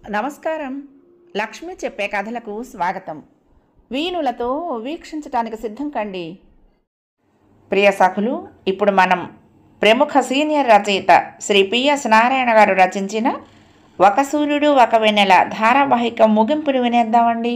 నమస్కారం లక్ష్మి చెప్పే కథలకు స్వాగతం వీణులతో వీక్షించటానికి సిద్ధం కండి ప్రియ సఖులు ఇప్పుడు మనం ప్రముఖ సీనియర్ రచయిత శ్రీ పిఎస్ నారాయణ గారు రచించిన ఒక సూర్యుడు ఒక వెన్నెల ధారావాహిక ముగింపుని వినేద్దామండి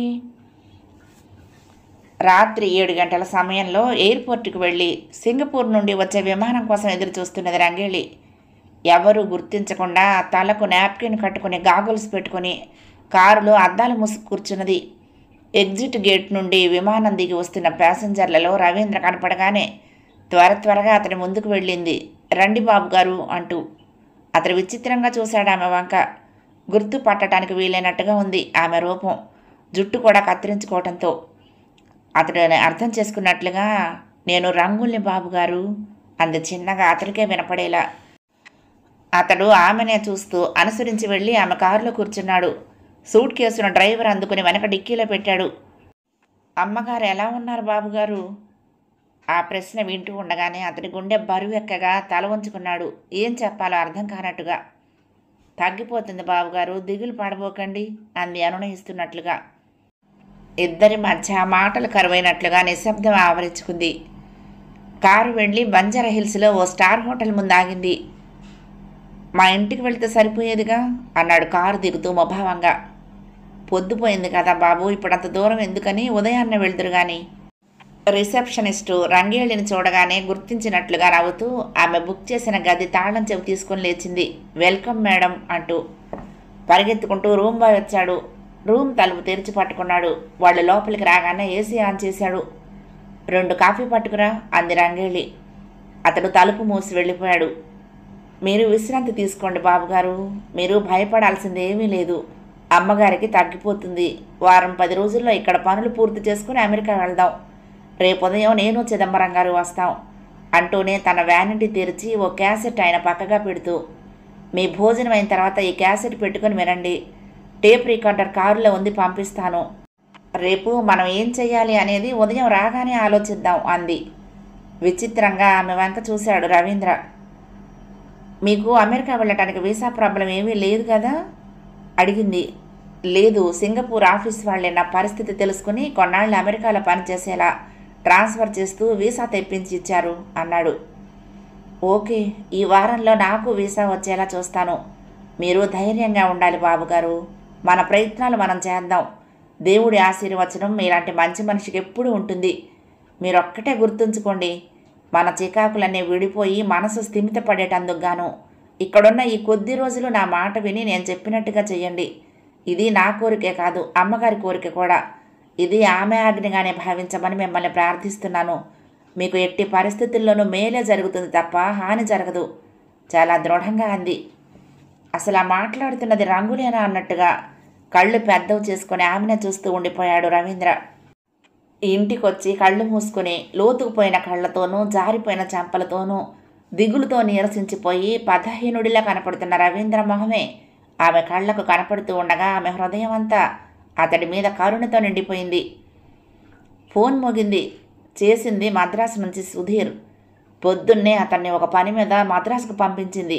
రాత్రి ఏడు గంటల సమయంలో ఎయిర్పోర్ట్కి వెళ్ళి సింగపూర్ నుండి వచ్చే విమానం కోసం ఎదురు చూస్తున్నది రంగేళి ఎవరు గుర్తించకుండా తలకు నాప్కిన్ కట్టుకుని గాగుల్స్ పెట్టుకుని కారులో అద్దాలు మూసుకు కూర్చున్నది ఎగ్జిట్ గేట్ నుండి విమానం దిగి వస్తున్న ప్యాసింజర్లలో రవీంద్ర కనపడగానే త్వర త్వరగా అతని ముందుకు వెళ్ళింది రండి బాబు గారు అంటూ అతను విచిత్రంగా చూశాడు ఆమె వంక గుర్తు పట్టడానికి వీలైనట్టుగా ఉంది ఆమె రూపం జుట్టు కూడా కత్తిరించుకోవడంతో అతడు అర్థం చేసుకున్నట్లుగా నేను రంగుల్ని బాబు గారు అంది చిన్నగా అతడికే వినపడేలా అతడు ఆమెనే చూస్తూ అనుసరించి వెళ్ళి ఆమె కారులో కూర్చున్నాడు సూట్ కేసును డ్రైవర్ అందుకుని వెనక డిక్కీలో పెట్టాడు అమ్మగారు ఎలా ఉన్నారు బాబుగారు ఆ ప్రశ్న వింటూ ఉండగానే అతడి గుండె బరువెక్కగా తల వంచుకున్నాడు ఏం చెప్పాలో అర్థం కానట్టుగా తగ్గిపోతుంది బాబుగారు దిగులు పడబోకండి అంది అనునయిస్తున్నట్లుగా ఇద్దరి మధ్య మాటలు కరువైనట్లుగా నిశ్శబ్దం ఆవరించుకుంది కారు వెళ్ళి బంజారా హిల్స్లో ఓ స్టార్ హోటల్ ముందు ఆగింది మా ఇంటికి వెళ్తే సరిపోయేదిగా అన్నాడు కారు దిగుతూ ముభావంగా పొద్దుపోయింది కదా బాబు ఇప్పుడు అంత దూరం ఎందుకని ఉదయాన్నే వెళ్తురు గాని రిసెప్షనిస్టు రంగేళిని చూడగానే గుర్తించినట్లుగా నవ్వుతూ ఆమె బుక్ చేసిన గది తాళం చెవి తీసుకొని లేచింది వెల్కమ్ మేడం అంటూ పరిగెత్తుకుంటూ రూమ్ బాయ్ వచ్చాడు రూమ్ తలుపు తెరిచి పట్టుకున్నాడు వాళ్ళు లోపలికి రాగానే ఏసీ ఆన్ చేశాడు రెండు కాఫీ పట్టుకురా అంది రంగేళి అతడు తలుపు మూసి వెళ్ళిపోయాడు మీరు విశ్రాంతి తీసుకోండి బాబుగారు మీరు భయపడాల్సింది ఏమీ లేదు అమ్మగారికి తగ్గిపోతుంది వారం పది రోజుల్లో ఇక్కడ పనులు పూర్తి చేసుకుని అమెరికా వెళ్దాం రేపు ఉదయం నేను చిదంబరం గారు వస్తాం అంటూనే తన వ్యానిటీ తెరిచి ఓ క్యాసెట్ ఆయన పక్కగా పెడుతూ మీ భోజనం అయిన తర్వాత ఈ క్యాసెట్ పెట్టుకొని వినండి టేప్ రికార్డర్ కారులో ఉంది పంపిస్తాను రేపు మనం ఏం చెయ్యాలి అనేది ఉదయం రాగానే ఆలోచిద్దాం అంది విచిత్రంగా ఆమె వెంక చూశాడు రవీంద్ర మీకు అమెరికా వెళ్ళటానికి వీసా ప్రాబ్లం ఏమీ లేదు కదా అడిగింది లేదు సింగపూర్ ఆఫీస్ వాళ్ళే నా పరిస్థితి తెలుసుకుని కొన్నాళ్ళు అమెరికాలో పనిచేసేలా ట్రాన్స్ఫర్ చేస్తూ వీసా తెప్పించి ఇచ్చారు అన్నాడు ఓకే ఈ వారంలో నాకు వీసా వచ్చేలా చూస్తాను మీరు ధైర్యంగా ఉండాలి బాబుగారు మన ప్రయత్నాలు మనం చేద్దాం దేవుడి ఆశీర్వచనం మీలాంటి మంచి మనిషికి ఎప్పుడూ ఉంటుంది మీరొక్కటే గుర్తుంచుకోండి మన చికాకులన్నీ విడిపోయి మనసు స్థిమితపడేటందుకు గాను ఇక్కడున్న ఈ కొద్ది రోజులు నా మాట విని నేను చెప్పినట్టుగా చెయ్యండి ఇది నా కోరికే కాదు అమ్మగారి కోరిక కూడా ఇది ఆమె ఆజ్ఞగానే భావించమని మిమ్మల్ని ప్రార్థిస్తున్నాను మీకు ఎట్టి పరిస్థితుల్లోనూ మేలే జరుగుతుంది తప్ప హాని జరగదు చాలా దృఢంగా అంది అసలు ఆ మాట్లాడుతున్నది రంగులేనా అన్నట్టుగా కళ్ళు పెద్దవి చేసుకుని ఆమెనే చూస్తూ ఉండిపోయాడు రవీంద్ర ఇంటికొచ్చి కళ్ళు మూసుకుని లోతుకుపోయిన కళ్ళతోనూ జారిపోయిన చెంపలతోనూ దిగులుతో నీరసించిపోయి పదహీనుడిలా కనపడుతున్న రవీంద్ర మొహమే ఆమె కళ్ళకు కనపడుతూ ఉండగా ఆమె హృదయం అంతా అతడి మీద కరుణతో నిండిపోయింది ఫోన్ మోగింది చేసింది మద్రాసు నుంచి సుధీర్ పొద్దున్నే అతన్ని ఒక పని మీద మద్రాసుకు పంపించింది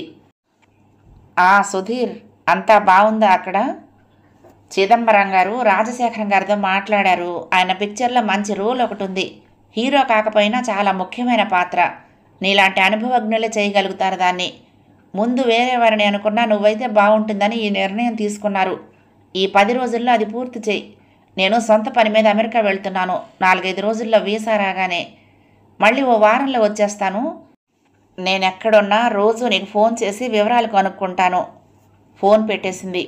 ఆ సుధీర్ అంతా బాగుందా అక్కడ చిదంబరం గారు రాజశేఖరం గారితో మాట్లాడారు ఆయన పిక్చర్లో మంచి రోల్ ఒకటి ఉంది హీరో కాకపోయినా చాలా ముఖ్యమైన పాత్ర నీలాంటి అనుభవజ్ఞులే చేయగలుగుతారు దాన్ని ముందు వేరే వారిని అనుకున్నా నువ్వైతే బాగుంటుందని ఈ నిర్ణయం తీసుకున్నారు ఈ పది రోజుల్లో అది పూర్తి చేయి నేను సొంత పని మీద అమెరికా వెళ్తున్నాను నాలుగైదు రోజుల్లో వీసా రాగానే మళ్ళీ ఓ వారంలో వచ్చేస్తాను నేను ఎక్కడున్నా రోజు నీకు ఫోన్ చేసి వివరాలు కనుక్కుంటాను ఫోన్ పెట్టేసింది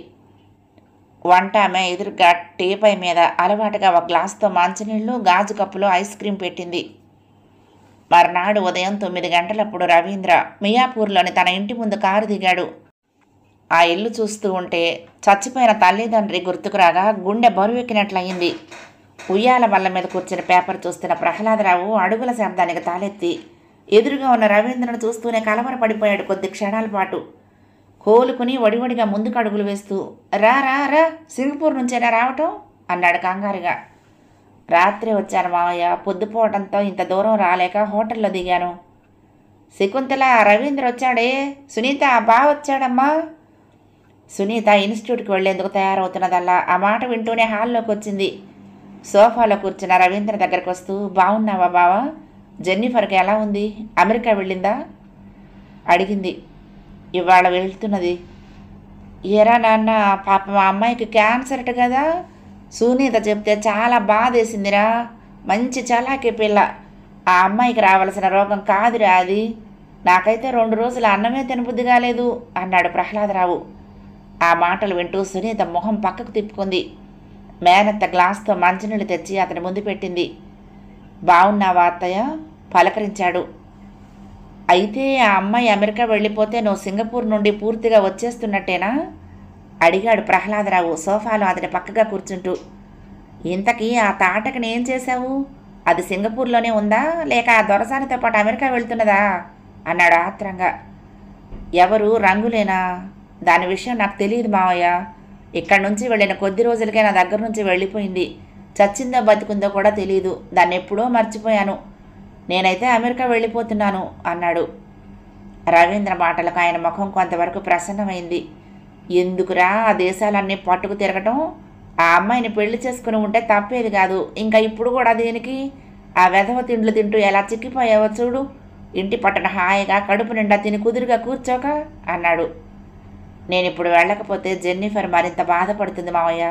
వంట ఆమె ఎదురుగా టీపై మీద అలవాటుగా ఒక గ్లాస్తో మంచినీళ్ళు గాజు కప్పులో ఐస్ క్రీం పెట్టింది మర్నాడు ఉదయం తొమ్మిది గంటలప్పుడు రవీంద్ర మియాపూర్లోని తన ఇంటి ముందు కారు దిగాడు ఆ ఇల్లు చూస్తూ ఉంటే చచ్చిపోయిన తల్లిదండ్రి గుర్తుకురాగా గుండె బరువెక్కినట్లయింది ఉయ్యాల వల్ల మీద కూర్చుని పేపర్ చూస్తున్న ప్రహ్లాదరావు అడుగుల శబ్దానికి తాలెత్తి ఎదురుగా ఉన్న రవీంద్రను చూస్తూనే కలవరపడిపోయాడు కొద్ది క్షణాల పాటు కోలుకుని వడివడిగా ముందుకు అడుగులు వేస్తూ రా రా రా సింగపూర్ నుంచేనా రావటం అన్నాడు కంగారుగా రాత్రి వచ్చాను మావయ్య పొద్దుపోవడంతో ఇంత దూరం రాలేక హోటల్లో దిగాను శకుంతల రవీంద్ర వచ్చాడే సునీత బా వచ్చాడమ్మా సునీత ఇన్స్టిట్యూట్కి వెళ్ళేందుకు తయారవుతున్నదల్లా ఆ మాట వింటూనే హాల్లోకి వచ్చింది సోఫాలో కూర్చున్న రవీంద్ర దగ్గరకు వస్తూ బాగున్నావా బావా జెన్నిఫర్కి ఎలా ఉంది అమెరికా వెళ్ళిందా అడిగింది ఇవాళ వెళ్తున్నది ఏరా నాన్న పాప మా అమ్మాయికి క్యాన్సర్ అట కదా సునీత చెప్తే చాలా బాధేసిందిరా మంచి చలాకి పిల్ల ఆ అమ్మాయికి రావాల్సిన రోగం కాదురా అది నాకైతే రెండు రోజులు అన్నమే తినబుద్ధి కాలేదు అన్నాడు ప్రహ్లాదరావు ఆ మాటలు వింటూ సునీత మొహం పక్కకు తిప్పుకుంది మేనత్త గ్లాస్తో మంచినీళ్ళు తెచ్చి అతని ముందు పెట్టింది బాగున్నావా అత్తయ్య పలకరించాడు అయితే ఆ అమ్మాయి అమెరికా వెళ్ళిపోతే నువ్వు సింగపూర్ నుండి పూర్తిగా వచ్చేస్తున్నట్టేనా అడిగాడు ప్రహ్లాదరావు సోఫాలో అతని పక్కగా కూర్చుంటూ ఇంతకీ ఆ తాటకని ఏం చేశావు అది సింగపూర్లోనే ఉందా లేక ఆ దొరసానితో పాటు అమెరికా వెళ్తున్నదా అన్నాడు ఆత్రంగా ఎవరు రంగులేనా దాని విషయం నాకు తెలియదు మావయ్య ఇక్కడి నుంచి వెళ్ళిన కొద్ది రోజులకే నా దగ్గర నుంచి వెళ్ళిపోయింది చచ్చిందో బతుకుందో కూడా తెలియదు దాన్ని ఎప్పుడో మర్చిపోయాను నేనైతే అమెరికా వెళ్ళిపోతున్నాను అన్నాడు రవీంద్ర మాటలకు ఆయన ముఖం కొంతవరకు ప్రసన్నమైంది ఎందుకురా ఆ దేశాలన్నీ పట్టుకు తిరగటం ఆ అమ్మాయిని పెళ్లి చేసుకుని ఉంటే తప్పేది కాదు ఇంకా ఇప్పుడు కూడా దేనికి ఆ వెధవ తిండ్లు తింటూ ఎలా చిక్కిపోయావో చూడు ఇంటి పట్టణ హాయిగా కడుపు నిండా తిని కుదురుగా కూర్చోక అన్నాడు నేను ఇప్పుడు వెళ్ళకపోతే జెన్నిఫర్ మరింత బాధపడుతుంది మావయ్య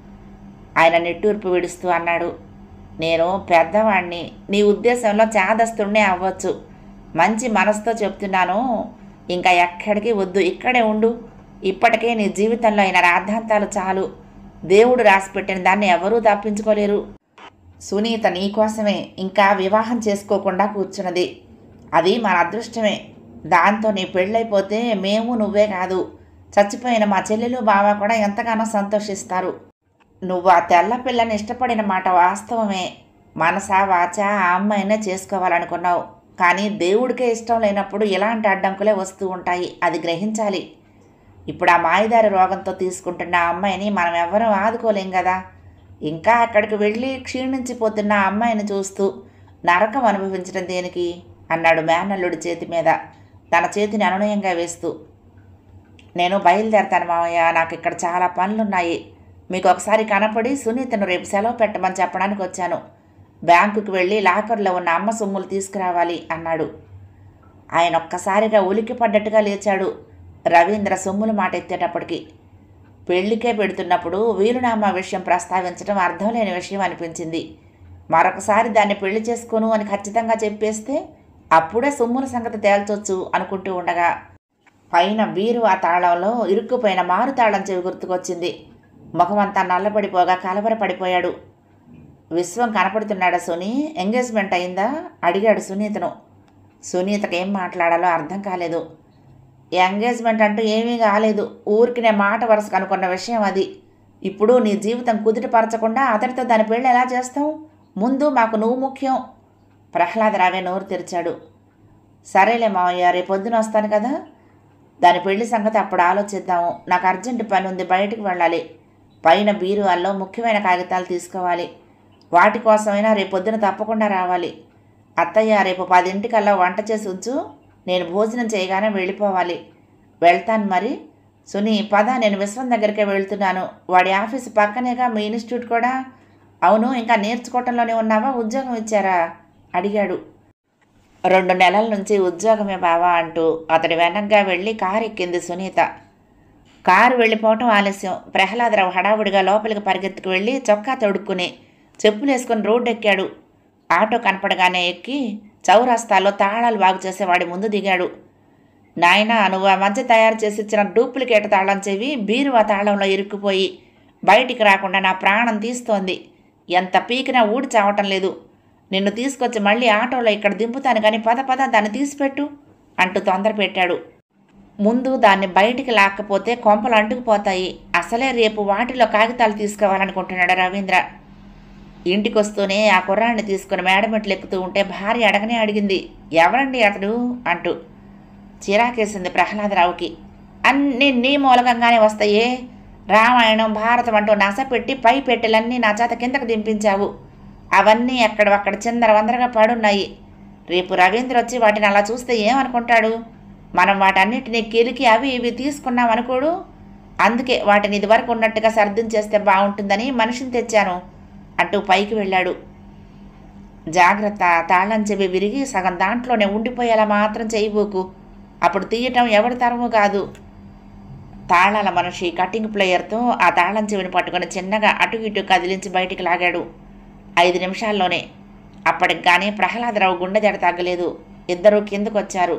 ఆయన నిట్టూర్పు విడుస్తూ అన్నాడు నేను పెద్దవాణ్ణి నీ ఉద్దేశంలో చాదస్తుడినే అవ్వచ్చు మంచి మనసుతో చెప్తున్నాను ఇంకా ఎక్కడికి వద్దు ఇక్కడే ఉండు ఇప్పటికే నీ జీవితంలో అయిన రాద్ధాంతాలు చాలు దేవుడు రాసిపెట్టిన దాన్ని ఎవరూ తప్పించుకోలేరు సునీత నీకోసమే ఇంకా వివాహం చేసుకోకుండా కూర్చున్నది అది మన అదృష్టమే దాంతో నీ పెళ్ళైపోతే మేము నువ్వే కాదు చచ్చిపోయిన మా చెల్లెలు బావ కూడా ఎంతగానో సంతోషిస్తారు నువ్వు ఆ తెల్ల పిల్లని ఇష్టపడిన మాట వాస్తవమే మనసా వాచా ఆ అమ్మాయినే చేసుకోవాలనుకున్నావు కానీ దేవుడికే ఇష్టం లేనప్పుడు ఇలాంటి అడ్డంకులే వస్తూ ఉంటాయి అది గ్రహించాలి ఇప్పుడు ఆ మాయదారి రోగంతో తీసుకుంటున్న ఆ అమ్మాయిని మనం ఎవ్వరూ ఆదుకోలేం కదా ఇంకా అక్కడికి వెళ్ళి క్షీణించిపోతున్న ఆ అమ్మాయిని చూస్తూ నరకం అనుభవించడం దేనికి అన్నాడు మేనల్లుడి చేతి మీద తన చేతిని అనునయంగా వేస్తూ నేను బయలుదేరతాను మామయ్య నాకు ఇక్కడ చాలా పనులున్నాయి మీకు ఒకసారి కనపడి సునీతను రేపు సెలవు పెట్టమని చెప్పడానికి వచ్చాను బ్యాంకుకు వెళ్ళి లాకర్లో ఉన్న అమ్మ సొమ్ములు తీసుకురావాలి అన్నాడు ఆయన ఒక్కసారిగా ఉలికి పడ్డట్టుగా లేచాడు రవీంద్ర సొమ్ముల మాట ఎత్తేటప్పటికి పెళ్లికే పెడుతున్నప్పుడు వీలునామా విషయం ప్రస్తావించడం అర్థం లేని విషయం అనిపించింది మరొకసారి దాన్ని పెళ్లి చేసుకోను అని ఖచ్చితంగా చెప్పేస్తే అప్పుడే సొమ్ముల సంగతి తేల్చొచ్చు అనుకుంటూ ఉండగా పైన బీరు ఆ తాళంలో ఇరుక్కుపోయిన మారు తాళం చెవి గుర్తుకొచ్చింది ముఖమంతా నల్లబడిపోగా కలవరపడిపోయాడు విశ్వం కనపడుతున్నాడా సునీ ఎంగేజ్మెంట్ అయిందా అడిగాడు సునీతను సునీతకు ఏం మాట్లాడాలో అర్థం కాలేదు ఎంగేజ్మెంట్ అంటూ ఏమీ కాలేదు ఊరికి నేను మాట వరుసకు అనుకున్న విషయం అది ఇప్పుడు నీ జీవితం కుదిరిపరచకుండా అతడితో దాని పెళ్ళి ఎలా చేస్తావు ముందు మాకు నువ్వు ముఖ్యం ప్రహ్లాదరావే నోరు తెరిచాడు సరేలే మావయ్య రేపొద్దున వస్తాను కదా దాని పెళ్లి సంగతి అప్పుడు ఆలోచిద్దాము నాకు అర్జెంటు పని ఉంది బయటికి వెళ్ళాలి పైన బీరువాల్లో ముఖ్యమైన కాగితాలు తీసుకోవాలి వాటి కోసమైనా రేపొద్దున తప్పకుండా రావాలి అత్తయ్య రేపు పదింటికల్లా వంట చేసి ఉంచు నేను భోజనం చేయగానే వెళ్ళిపోవాలి వెళ్తాను మరి సునీ పద నేను విశ్వం దగ్గరికే వెళ్తున్నాను వాడి ఆఫీసు పక్కనేగా మీ ఇన్స్టిట్యూట్ కూడా అవును ఇంకా నేర్చుకోవటంలోనే ఉన్నావా ఉద్యోగం ఇచ్చారా అడిగాడు రెండు నెలల నుంచి ఉద్యోగమే బావా అంటూ అతడి వెనక్గా వెళ్ళి కారు ఎక్కింది సునీత కారు వెళ్ళిపోవటం ఆలస్యం ప్రహ్లాదరావు హడావుడిగా లోపలికి పరిగెత్తుకు వెళ్ళి చొక్కా తొడుక్కుని చెప్పులు వేసుకుని రోడ్డు ఎక్కాడు ఆటో కనపడగానే ఎక్కి చౌరస్తాలో తాళాలు బాగు చేసేవాడి ముందు దిగాడు నాయనా నువ్వు ఆ మధ్య తయారు చేసి ఇచ్చిన డూప్లికేట్ తాళం చెవి బీరువా తాళంలో ఇరుక్కుపోయి బయటికి రాకుండా నా ప్రాణం తీస్తోంది ఎంత పీకినా ఊడి చావటం లేదు నిన్ను తీసుకొచ్చి మళ్ళీ ఆటోలో ఇక్కడ దింపుతాను కానీ పద పద దాన్ని తీసిపెట్టు అంటూ తొందర పెట్టాడు ముందు దాన్ని బయటికి లాక్కపోతే కొంపలు అంటుకుపోతాయి అసలే రేపు వాటిలో కాగితాలు తీసుకోవాలనుకుంటున్నాడు రవీంద్ర ఇంటికి వస్తూనే ఆ కుర్రాన్ని తీసుకుని మేడమెట్లు ఎక్కుతూ ఉంటే భార్య అడగనే అడిగింది ఎవరండి అతడు అంటూ చిరాకేసింది ప్రహ్లాదరావుకి అన్నీ నీ మూలకంగానే వస్తాయే రామాయణం భారతం అంటూ నసపెట్టి పై పెట్టెలన్నీ నా చేత కిందకు దింపించావు అవన్నీ ఎక్కడవక్కడ చిందర వందరగా పడున్నాయి రేపు రవీంద్ర వచ్చి వాటిని అలా చూస్తే ఏమనుకుంటాడు మనం వాటన్నిటిని కెలికి అవి ఇవి తీసుకున్నాం అనుకోడు అందుకే వాటిని ఇదివరకు ఉన్నట్టుగా సర్దించేస్తే బాగుంటుందని మనిషిని తెచ్చాను అంటూ పైకి వెళ్ళాడు జాగ్రత్త తాళం చెవి విరిగి సగం దాంట్లోనే ఉండిపోయేలా మాత్రం చేయబోకు అప్పుడు తీయటం ఎవరి తరము కాదు తాళాల మనిషి కటింగ్ ప్లేయర్తో ఆ తాళం చెవిని పట్టుకొని చిన్నగా అటు ఇటు కదిలించి బయటికి లాగాడు ఐదు నిమిషాల్లోనే అప్పటికి కానీ ప్రహ్లాదరావు గుండె జడ తగ్గలేదు ఇద్దరూ కిందకొచ్చారు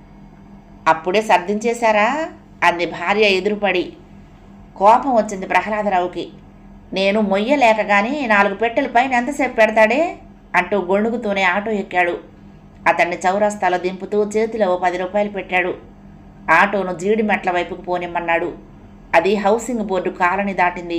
అప్పుడే సర్దించేశారా అంది భార్య ఎదురుపడి కోపం వచ్చింది ప్రహ్లాదరావుకి నేను మొయ్యలేక కానీ నాలుగు పెట్టెల పైన ఎంతసేపు పెడతాడే అంటూ గొణుగుతూనే ఆటో ఎక్కాడు అతన్ని చౌరస్తాలో దింపుతూ చేతిలో ఓ పది రూపాయలు పెట్టాడు ఆటోను జీడి మెట్ల వైపుకు పోనిమ్మన్నాడు అది హౌసింగ్ బోర్డు కాలనీ దాటింది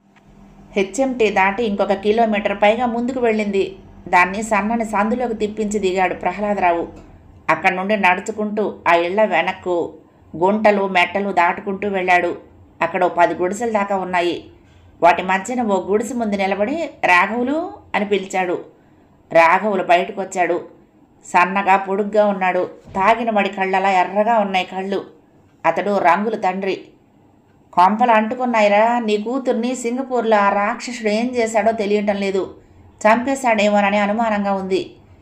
హెచ్ఎంటీ దాటి ఇంకొక కిలోమీటర్ పైగా ముందుకు వెళ్ళింది దాన్ని సన్నని సందులోకి తిప్పించి దిగాడు ప్రహ్లాదరావు అక్కడి నుండి నడుచుకుంటూ ఆ ఇళ్ల వెనక్కు గుంటలు మెట్టలు దాటుకుంటూ వెళ్ళాడు అక్కడ ఓ పది గుడిసెల దాకా ఉన్నాయి వాటి మధ్యన ఓ గుడిసె ముందు నిలబడి రాఘవులు అని పిలిచాడు రాఘవులు బయటకు వచ్చాడు సన్నగా పొడుగ్గా ఉన్నాడు తాగిన మడి కళ్ళలా ఎర్రగా ఉన్నాయి కళ్ళు అతడు రంగుల తండ్రి కొంపలు అంటుకున్నాయిరా నీ కూతుర్ని సింగపూర్లో ఆ రాక్షసుడు ఏం చేశాడో తెలియటం లేదు చంపేశాడేమోనని అనుమానంగా ఉంది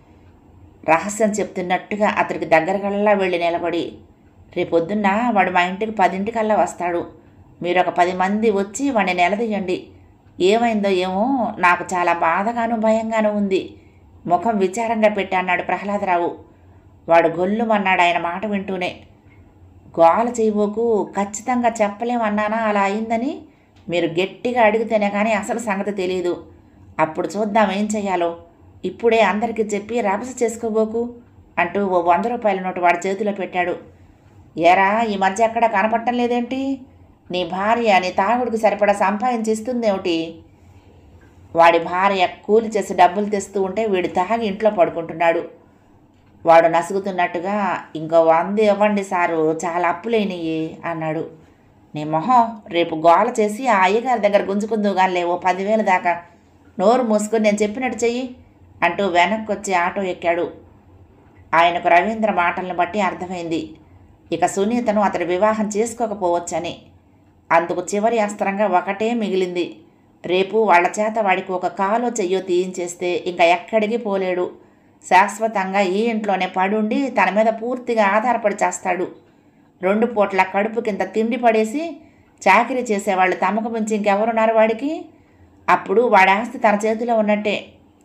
రహస్యం చెప్తున్నట్టుగా అతడికి దగ్గరకల్లా వెళ్ళి నిలబడి రేపొద్దున్న వాడు మా ఇంటికి పదింటికల్లా వస్తాడు మీరు ఒక పది మంది వచ్చి వాడిని నిలదీయండి ఏమైందో ఏమో నాకు చాలా బాధగాను భయంగాను ఉంది ముఖం విచారంగా పెట్టి అన్నాడు ప్రహ్లాదరావు వాడు గొల్లుమన్నాడు ఆయన మాట వింటూనే గోల చేయబోకు ఖచ్చితంగా చెప్పలేమన్నానా అలా అయిందని మీరు గట్టిగా అడిగితేనే కానీ అసలు సంగతి తెలియదు అప్పుడు చూద్దాం ఏం చెయ్యాలో ఇప్పుడే అందరికీ చెప్పి రభస చేసుకోబోకు అంటూ ఓ వంద రూపాయల నోటు వాడి చేతిలో పెట్టాడు ఏరా ఈ మధ్య ఎక్కడ కనపడటం లేదేంటి నీ భార్య నీ తాగుడికి సరిపడా సంపాదించి ఇస్తుందేమిటి వాడి భార్య కూలి చేసి డబ్బులు తెస్తూ ఉంటే వీడు తాగి ఇంట్లో పడుకుంటున్నాడు వాడు నసుగుతున్నట్టుగా ఇంకో వంద ఇవ్వండి సారు చాలా అప్పులేనియి అన్నాడు నీ మొహం రేపు గోల చేసి ఆ అయ్యగారి దగ్గర గుంజుకుందుగా లేవో పదివేల దాకా నోరు మూసుకొని నేను చెప్పినట్టు చెయ్యి అంటూ వెనక్కి వచ్చి ఆటో ఎక్కాడు ఆయనకు రవీంద్ర మాటలను బట్టి అర్థమైంది ఇక సునీతను అతడి వివాహం చేసుకోకపోవచ్చని అందుకు చివరి అస్త్రంగా ఒకటే మిగిలింది రేపు వాళ్ళ చేత వాడికి ఒక కాలో చెయ్యో తీయించేస్తే ఇంకా ఎక్కడికి పోలేడు శాశ్వతంగా ఈ ఇంట్లోనే పడుండి తన మీద పూర్తిగా ఆధారపడి చేస్తాడు రెండు పూట్ల కడుపు కింద తిండి పడేసి చాకరీ చేసేవాళ్ళు తమకు మించి ఇంకెవరున్నారు వాడికి అప్పుడు వాడి ఆస్తి తన చేతిలో ఉన్నట్టే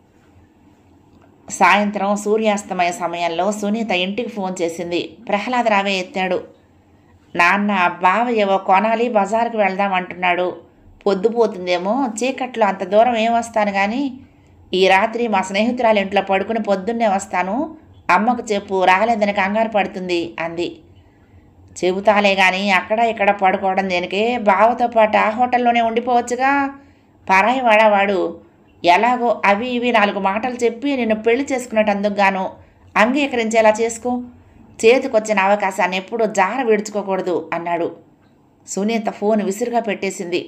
సాయంత్రం సూర్యాస్తమయ సమయంలో సునీత ఇంటికి ఫోన్ చేసింది ప్రహ్లాదరావే ఎత్తాడు నాన్న బావ ఏవో కొనాలి బజారుకు వెళ్దాం అంటున్నాడు పొద్దుపోతుందేమో చీకట్లో అంత దూరం ఏం వస్తాను కానీ ఈ రాత్రి మా స్నేహితురాలు ఇంట్లో పడుకుని పొద్దున్నే వస్తాను అమ్మకు చెప్పు రాలేదని కంగారు పడుతుంది అంది చెబుతాలే కానీ అక్కడ ఇక్కడ పడుకోవడం దేనికే బావతో పాటు ఆ హోటల్లోనే ఉండిపోవచ్చుగా పరాయి వాడా వాడు ఎలాగో అవి ఇవి నాలుగు మాటలు చెప్పి నిన్ను పెళ్లి చేసుకునేటందుకు గాను అంగీకరించేలా చేసుకో చేతికొచ్చిన అవకాశాన్ని ఎప్పుడూ జార విడుచుకోకూడదు అన్నాడు సునీత ఫోన్ విసురుగా పెట్టేసింది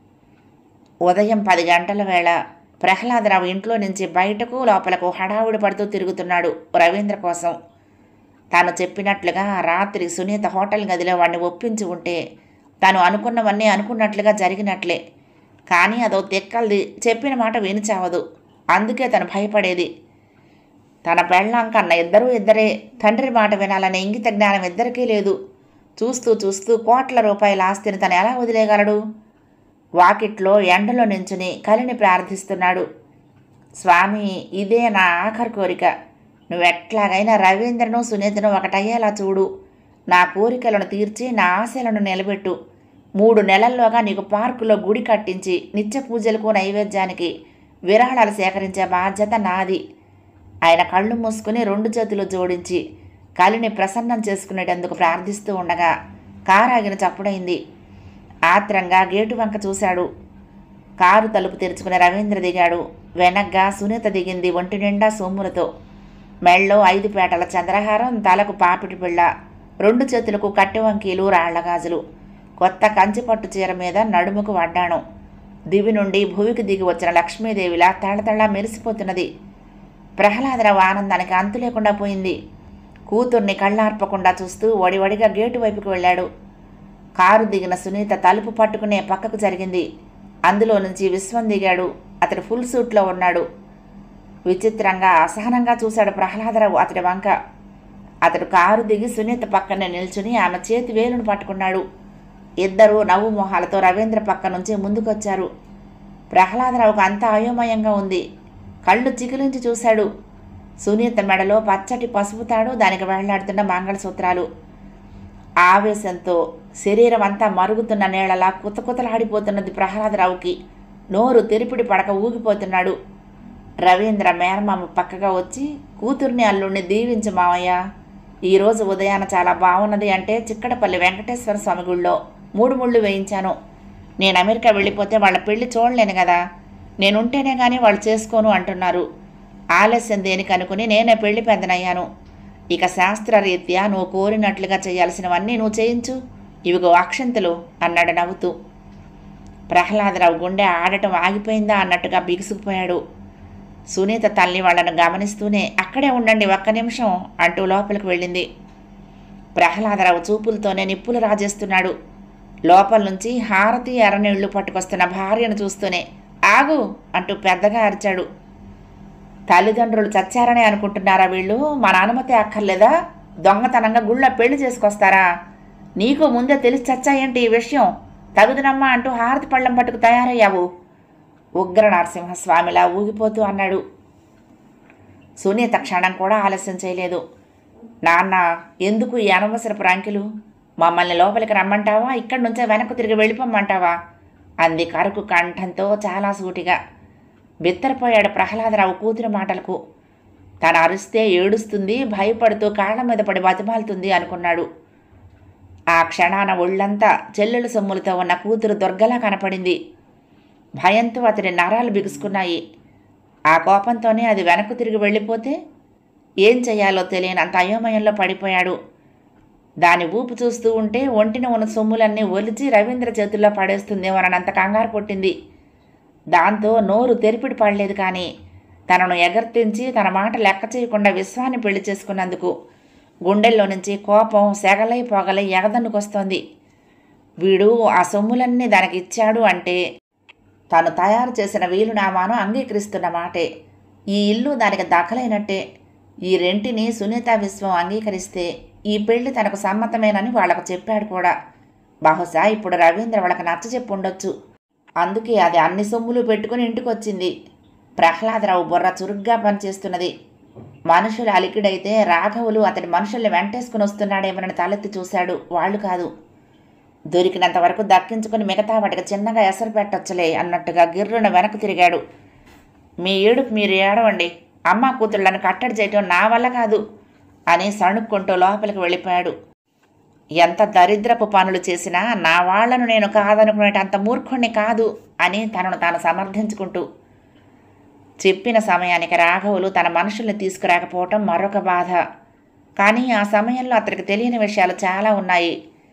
ఉదయం పది గంటల వేళ ప్రహ్లాదరావు ఇంట్లో నుంచి బయటకు లోపలకు హడావుడి పడుతూ తిరుగుతున్నాడు రవీంద్ర కోసం తాను చెప్పినట్లుగా రాత్రి సునీత హోటల్ గదిలో వాడిని ఒప్పించి ఉంటే తాను అనుకున్నవన్నీ అనుకున్నట్లుగా జరిగినట్లే కానీ అదో తెక్కల్ది చెప్పిన మాట వినిచావదు అందుకే తను భయపడేది తన పెళ్ళాం కన్న ఇద్దరూ ఇద్దరే తండ్రి మాట వినాలనే ఇంగిత జ్ఞానం ఇద్దరికీ లేదు చూస్తూ చూస్తూ కోట్ల రూపాయల ఆస్తిని తను ఎలా వదిలేయగలడు వాకిట్లో ఎండలో నించుని కలిని ప్రార్థిస్తున్నాడు స్వామి ఇదే నా ఆఖరి కోరిక నువ్వెట్లాగైనా రవీంద్రను సునీతను ఒకటయ్యేలా చూడు నా కోరికలను తీర్చి నా ఆశలను నిలబెట్టు మూడు నెలల్లోగా నీకు పార్కులో గుడి కట్టించి నిత్య పూజలకు నైవేద్యానికి విరాళాలు సేకరించే బాధ్యత నాది ఆయన కళ్ళు మూసుకుని రెండు చేతులు జోడించి కలిని ప్రసన్నం చేసుకునేటందుకు ప్రార్థిస్తూ ఉండగా కారాగిన చప్పుడైంది ఆత్రంగా గేటు వంక చూశాడు కారు తలుపు తెరుచుకుని రవీంద్ర దిగాడు వెనగ్గా సునీత దిగింది ఒంటి నిండా సొమ్ములతో మెళ్ళో ఐదు పేటల చంద్రహారం తలకు పాపిటి పిళ్ళ రెండు చేతులకు కట్టె వంకీలు రాళ్ల గాజులు కొత్త కంచిపట్టు చీర మీద నడుముకు వడ్డాణం దివి నుండి భూమికి దిగి వచ్చిన లక్ష్మీదేవిలా తళతళ మెరిసిపోతున్నది ప్రహ్లాదరావు ఆనందానికి అంతు లేకుండా పోయింది కూతుర్ని కళ్ళార్పకుండా చూస్తూ వడివడిగా గేటు వైపుకు వెళ్ళాడు కారు దిగిన సునీత తలుపు పట్టుకునే పక్కకు జరిగింది అందులో నుంచి విశ్వం దిగాడు అతడు ఫుల్ సూట్లో ఉన్నాడు విచిత్రంగా అసహనంగా చూశాడు ప్రహ్లాదరావు అతడి వంక అతడు కారు దిగి సునీత పక్కనే నిల్చుని ఆమె చేతి వేలును పట్టుకున్నాడు ఇద్దరూ నవ్వు మొహాలతో రవీంద్ర పక్క నుంచి ముందుకొచ్చారు ప్రహ్లాదరావుకు అంతా అయోమయంగా ఉంది కళ్ళు చికిలించి చూశాడు సునీత మెడలో పచ్చటి పసుపు తాడు దానికి వేళ్లాడుతున్న మంగళసూత్రాలు ఆవేశంతో శరీరం అంతా మరుగుతున్న నీళ్ళలా కుతకుతలాడిపోతున్నది ప్రహ్లాదరావుకి నోరు తెరిపిడి పడక ఊగిపోతున్నాడు రవీంద్ర మేనమామ పక్కగా వచ్చి కూతుర్ని అల్లుడిని దీవించు మావయ్య ఈరోజు ఉదయాన చాలా బాగున్నది అంటే చిక్కడపల్లి వెంకటేశ్వర స్వామి గుళ్ళో మూడు ముళ్ళు వేయించాను నేను అమెరికా వెళ్ళిపోతే వాళ్ళ పెళ్లి చూడలేను కదా నేనుంటేనే కానీ వాళ్ళు చేసుకోను అంటున్నారు ఆలస్యం దేనికి అనుకుని నేనే పెళ్లి పెద్దనయ్యాను ఇక శాస్త్రరీత్యా నువ్వు కోరినట్లుగా చేయాల్సినవన్నీ నువ్వు చేయించు ఇవిగో అక్షంతలు అన్నాడు నవ్వుతూ ప్రహ్లాదరావు గుండె ఆడటం ఆగిపోయిందా అన్నట్టుగా బిగుసుకుపోయాడు సునీత తల్లి వాళ్ళను గమనిస్తూనే అక్కడే ఉండండి ఒక్క నిమిషం అంటూ లోపలికి వెళ్ళింది ప్రహ్లాదరావు చూపులతోనే నిప్పులు రాజేస్తున్నాడు లోపల నుంచి హారతి ఎర్రనీళ్లు పట్టుకొస్తున్న భార్యను చూస్తూనే ఆగు అంటూ పెద్దగా అరిచాడు తల్లిదండ్రులు చచ్చారని అనుకుంటున్నారా వీళ్ళు మన అనుమతి అక్కర్లేదా దొంగతనంగా గుళ్ళ పెళ్లి చేసుకొస్తారా నీకు ముందే తెలిసి చచ్చాయేంటి ఈ విషయం తగుదునమ్మా అంటూ హారతి పళ్ళం పట్టుకు తయారయ్యావు ఉగ్ర నరసింహస్వామిలా ఊగిపోతూ అన్నాడు సునీత క్షణం కూడా ఆలస్యం చేయలేదు నాన్న ఎందుకు ఈ అనవసరపు రంకిలు మమ్మల్ని లోపలికి రమ్మంటావా ఇక్కడి నుంచే వెనక్కు తిరిగి వెళ్ళిపోమ్మంటావా అంది కరకు కంఠంతో చాలా సూటిగా బిత్తరపోయాడు ప్రహ్లాదరావు కూతురి మాటలకు తను అరిస్తే ఏడుస్తుంది భయపడుతూ కాళ్ళ మీద పడి బతిమాలుతుంది అనుకున్నాడు ఆ క్షణాన ఒళ్ళంతా చెల్లెలు సొమ్ములతో ఉన్న కూతురు దుర్గలా కనపడింది భయంతో అతని నరాలు బిగుసుకున్నాయి ఆ కోపంతోనే అది వెనక్కు తిరిగి వెళ్ళిపోతే ఏం చేయాలో తెలియనంత అయోమయంలో పడిపోయాడు దాని ఊపు చూస్తూ ఉంటే ఒంటిన ఉన్న సొమ్ములన్నీ ఒలిచి రవీంద్ర చేతుల్లో పడేస్తుందేమోనన్నంత కంగారు పుట్టింది దాంతో నోరు తెరిపిడి పడలేదు కానీ తనను ఎగర్తించి తన మాట లెక్క చేయకుండా విశ్వాన్ని పెళ్లి చేసుకున్నందుకు గుండెల్లో నుంచి కోపం సెగలై పొగలై ఎగదన్నుకొస్తోంది వీడు ఆ సొమ్ములన్నీ దానికి ఇచ్చాడు అంటే తాను తయారు చేసిన వీలునామాను అంగీకరిస్తున్న మాటే ఈ ఇల్లు దానికి దాఖలైనట్టే ఈ రెంటిని సునీత విశ్వం అంగీకరిస్తే ఈ పెళ్లి తనకు సమ్మతమేనని వాళ్లకు చెప్పాడు కూడా బహుశా ఇప్పుడు రవీంద్ర వాళ్ళకి నచ్చ చెప్పు ఉండొచ్చు అందుకే అది అన్ని సొమ్ములు పెట్టుకుని ఇంటికొచ్చింది ప్రహ్లాదరావు బుర్ర చురుగ్గా పనిచేస్తున్నది మనుషులు అలికిడైతే రాఘవులు అతడి మనుషుల్ని వెంటేసుకుని వస్తున్నాడేమోనని తలెత్తి చూశాడు వాళ్ళు కాదు దొరికినంత వరకు దక్కించుకుని మిగతా వాటికి చిన్నగా ఎసరు పెట్టొచ్చలే అన్నట్టుగా గిర్రున వెనక్కి తిరిగాడు మీ ఏడుపు మీరు ఏడవండి అమ్మ కూతుళ్ళని కట్టడి చేయటం నా వల్ల కాదు అని సణుక్కుంటూ లోపలికి వెళ్ళిపోయాడు ఎంత దరిద్రపు పనులు చేసినా నా వాళ్లను నేను కాదనుకునేటంత మూర్ఖుణ్ణి కాదు అని తనను తాను సమర్థించుకుంటూ చెప్పిన సమయానికి రాఘవులు తన మనుషుల్ని తీసుకురాకపోవటం మరొక బాధ కానీ ఆ సమయంలో అతనికి తెలియని విషయాలు చాలా ఉన్నాయి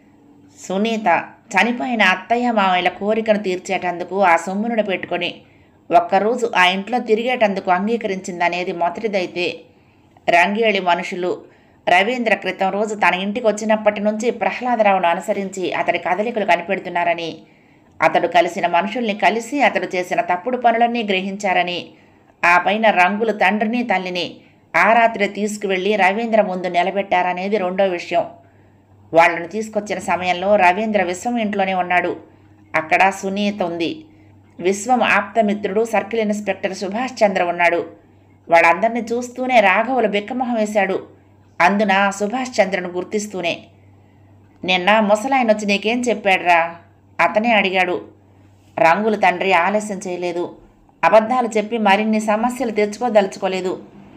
సునీత చనిపోయిన అత్తయ్య మామయ్యల కోరికను తీర్చేటందుకు ఆ సొమ్మును పెట్టుకొని ఒక్కరోజు ఆ ఇంట్లో తిరిగేటందుకు అంగీకరించిందనేది మొదటిదైతే రంగేళి మనుషులు రవీంద్ర క్రితం రోజు తన ఇంటికి వచ్చినప్పటి నుంచి ప్రహ్లాదరావును అనుసరించి అతడి కదలికలు కనిపెడుతున్నారని అతడు కలిసిన మనుషుల్ని కలిసి అతడు చేసిన తప్పుడు పనులన్నీ గ్రహించారని ఆ పైన రంగులు తండ్రిని తల్లిని ఆ రాత్రి తీసుకువెళ్ళి రవీంద్ర ముందు నిలబెట్టారనేది రెండో విషయం వాళ్ళను తీసుకొచ్చిన సమయంలో రవీంద్ర విశ్వం ఇంట్లోనే ఉన్నాడు అక్కడ సునీత ఉంది విశ్వం ఆప్తమిత్రుడు సర్కిల్ ఇన్స్పెక్టర్ సుభాష్ చంద్ర ఉన్నాడు వాళ్ళందరినీ చూస్తూనే రాఘవులు బిక్కమొహం వేశాడు అందున సుభాష్ చంద్రను గుర్తిస్తూనే నిన్న ముసలాయన వచ్చి నీకేం చెప్పాడురా అతనే అడిగాడు రంగుల తండ్రి ఆలస్యం చేయలేదు అబద్ధాలు చెప్పి మరిన్ని సమస్యలు తెచ్చుకోదలుచుకోలేదు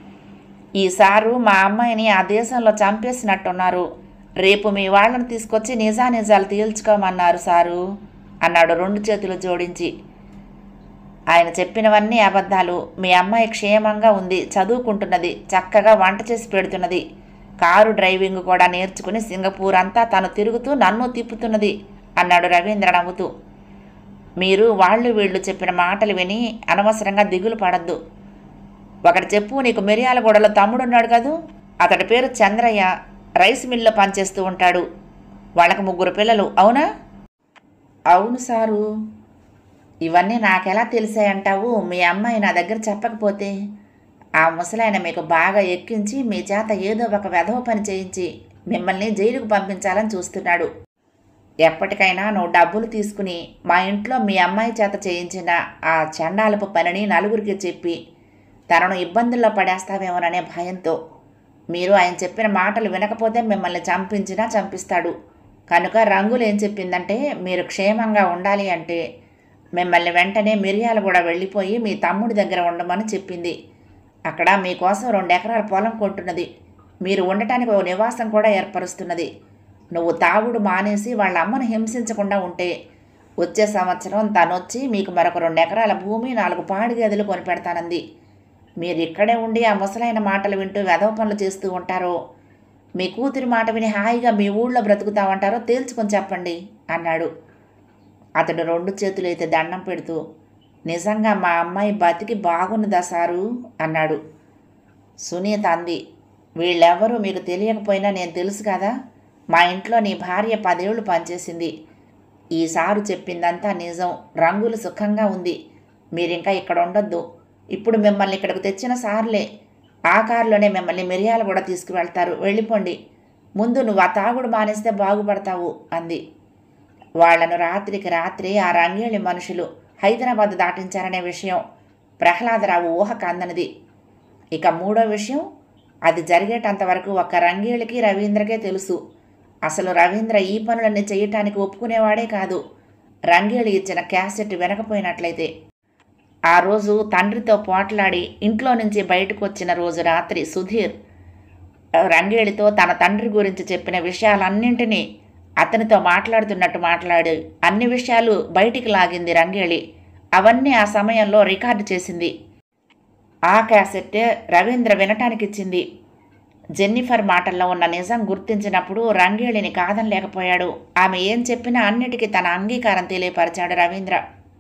ఈసారు మా అమ్మాయిని ఆ దేశంలో చంపేసినట్టున్నారు రేపు మీ వాళ్ళని తీసుకొచ్చి నిజానిజాలు తేల్చుకోమన్నారు సారు అన్నాడు రెండు చేతులు జోడించి ఆయన చెప్పినవన్నీ అబద్ధాలు మీ అమ్మాయి క్షేమంగా ఉంది చదువుకుంటున్నది చక్కగా వంట చేసి పెడుతున్నది కారు డ్రైవింగ్ కూడా నేర్చుకుని సింగపూర్ అంతా తను తిరుగుతూ నన్ను తిప్పుతున్నది అన్నాడు రవీంద్ర నవ్వుతూ మీరు వాళ్ళు వీళ్ళు చెప్పిన మాటలు విని అనవసరంగా దిగులు పడద్దు ఒకటి చెప్పు నీకు మిరియాలగూడలో తమ్ముడున్నాడు కదూ అతడి పేరు చంద్రయ్య రైస్ మిల్లో పనిచేస్తూ ఉంటాడు వాళ్ళకి ముగ్గురు పిల్లలు అవునా అవును సారు ఇవన్నీ నాకెలా తెలిసాయంటావు మీ అమ్మాయి నా దగ్గర చెప్పకపోతే ఆ ముసలాయన మీకు బాగా ఎక్కించి మీ చేత ఏదో ఒక వెధవ పని చేయించి మిమ్మల్ని జైలుకు పంపించాలని చూస్తున్నాడు ఎప్పటికైనా నువ్వు డబ్బులు తీసుకుని మా ఇంట్లో మీ అమ్మాయి చేత చేయించిన ఆ చండాలపు పనిని నలుగురికి చెప్పి తనను ఇబ్బందుల్లో పడేస్తావేమోననే భయంతో మీరు ఆయన చెప్పిన మాటలు వినకపోతే మిమ్మల్ని చంపించినా చంపిస్తాడు కనుక రంగులు ఏం చెప్పిందంటే మీరు క్షేమంగా ఉండాలి అంటే మిమ్మల్ని వెంటనే మిరియాలు కూడా వెళ్ళిపోయి మీ తమ్ముడి దగ్గర ఉండమని చెప్పింది అక్కడ మీకోసం రెండు ఎకరాల పొలం కొంటున్నది మీరు ఉండటానికి ఓ నివాసం కూడా ఏర్పరుస్తున్నది నువ్వు తాగుడు మానేసి వాళ్ళ అమ్మను హింసించకుండా ఉంటే వచ్చే సంవత్సరం తనొచ్చి మీకు మరొక రెండు ఎకరాల భూమి నాలుగు పాడి గదులు కొనిపెడతానంది మీరు ఇక్కడే ఉండి ఆ ముసలైన మాటలు వింటూ వెధవ పనులు చేస్తూ ఉంటారో మీ కూతురి మాట విని హాయిగా మీ ఊళ్ళో బ్రతుకుతామంటారో తేల్చుకొని చెప్పండి అన్నాడు అతడు రెండు చేతులు అయితే దండం పెడుతూ నిజంగా మా అమ్మాయి బతికి బాగున్నదా సారు అన్నాడు సునీత అంది వీళ్ళెవరూ మీకు తెలియకపోయినా నేను తెలుసు కదా మా ఇంట్లో నీ భార్య పదేళ్ళు పనిచేసింది ఈ సారు చెప్పిందంతా నిజం రంగులు సుఖంగా ఉంది మీరింకా ఇక్కడ ఉండొద్దు ఇప్పుడు మిమ్మల్ని ఇక్కడికి తెచ్చిన సార్లే ఆ కారులోనే మిమ్మల్ని మిరియాలు కూడా తీసుకువెళ్తారు వెళ్ళిపోండి ముందు నువ్వు ఆ తాగుడు మానేస్తే బాగుపడతావు అంది వాళ్లను రాత్రికి రాత్రి ఆ రంగేళి మనుషులు హైదరాబాద్ దాటించారనే విషయం ప్రహ్లాదరావు ఊహకు అందనిది ఇక మూడో విషయం అది జరిగేటంత వరకు ఒక్క రంగేళికి రవీంద్రకే తెలుసు అసలు రవీంద్ర ఈ పనులన్నీ చేయటానికి ఒప్పుకునేవాడే కాదు రంగేళి ఇచ్చిన క్యాసెట్ వినకపోయినట్లయితే ఆ రోజు తండ్రితో పోట్లాడి ఇంట్లో నుంచి బయటకు వచ్చిన రోజు రాత్రి సుధీర్ రంగేళితో తన తండ్రి గురించి చెప్పిన విషయాలన్నింటినీ అతనితో మాట్లాడుతున్నట్టు మాట్లాడి అన్ని విషయాలు బయటికి లాగింది రంగేళి అవన్నీ ఆ సమయంలో రికార్డు చేసింది ఆ క్యాసెట్ రవీంద్ర వినటానికి ఇచ్చింది జెన్నిఫర్ మాటల్లో ఉన్న నిజం గుర్తించినప్పుడు రంగేళిని కాదనలేకపోయాడు ఆమె ఏం చెప్పినా అన్నిటికీ తన అంగీకారం తెలియపరిచాడు రవీంద్ర